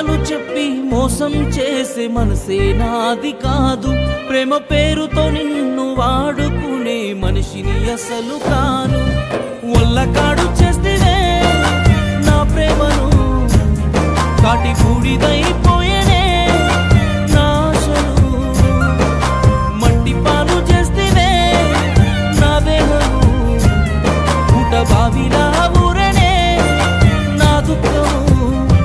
మాటలు చెప్పి మోసం చేసే మనసే నాది కాదు ప్రేమ పేరుతో నిన్ను వాడుకునే మనిషిని అసలు కాను వల్లకాడు చేస్తేనే నా ప్రేమను కాటి బూడిదైపోయేనే నా ఆశలు మట్టి పాలు చేస్తేనే నా దేహము ఊట బావిలా ఊరనే నా దుఃఖము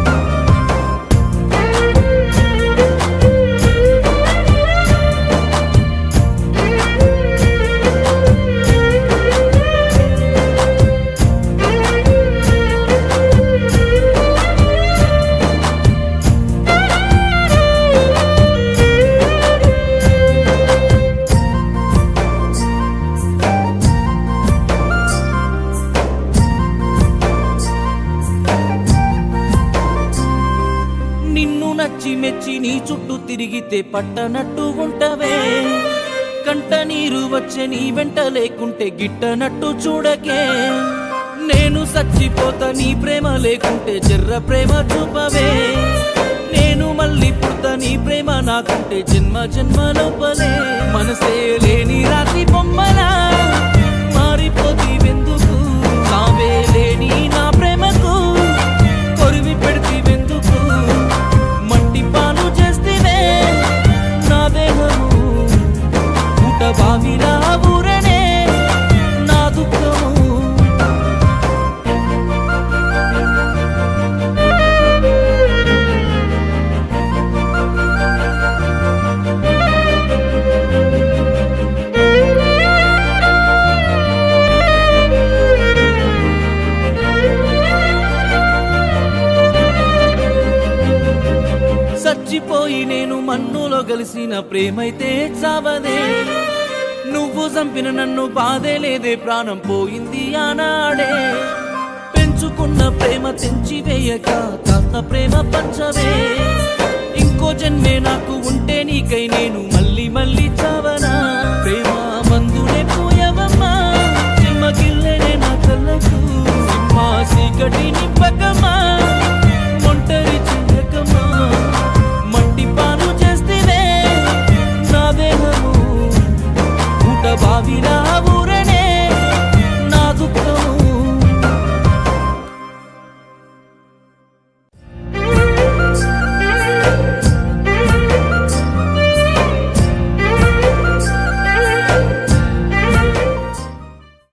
నిన్ను నచ్చి మెచ్చి నీ చుట్టూ తిరిగితే పట్టనట్టు ఉంటవే కంట నీరు వచ్చే నీ వెంట లేకుంటే గిట్టనట్టు చూడకే నేను సచ్చిపోతా నీ ప్రేమ లేకుంటే జర్ర ప్రేమ చూపవే నేను మళ్ళీ పుడతా నీ ప్రేమ నాకుంటే జన్మ జన్మ లోపలే మనసే లేని రాతి బొమ్మలా మారిపోతీవెందుకు నావే లేని నా ప్రేమకు కొరివి పెడితీవెందుకు మట్టి పాలు చేస్తేనే నా దేహము ఊట బావిలా ఊరనే నా దుఃఖము చచ్చిపోయి నేను మన్నులో కలిసిన ప్రేమైతే చావదే నువ్వు చంపిన నన్ను బాధే లేదే ప్రాణం పోయింది ఆనాడే పెంచుకున్న ప్రేమ తెంచి వేయక కాస్త ప్రేమ పంచవే ఇంకో జన్మే నాకు ఉంటే నీకై నేను మళ్ళీ మళ్ళీ చావనా ప్రేమ మందునే పోయవమ్మా గిల్లెనే నా కళ్ళకు సింహ చీకటి నింపకమా ఒంటరి చెయ్యకమా మట్టి పాలు చేస్తేనే నా దేహము ఊట బావిలా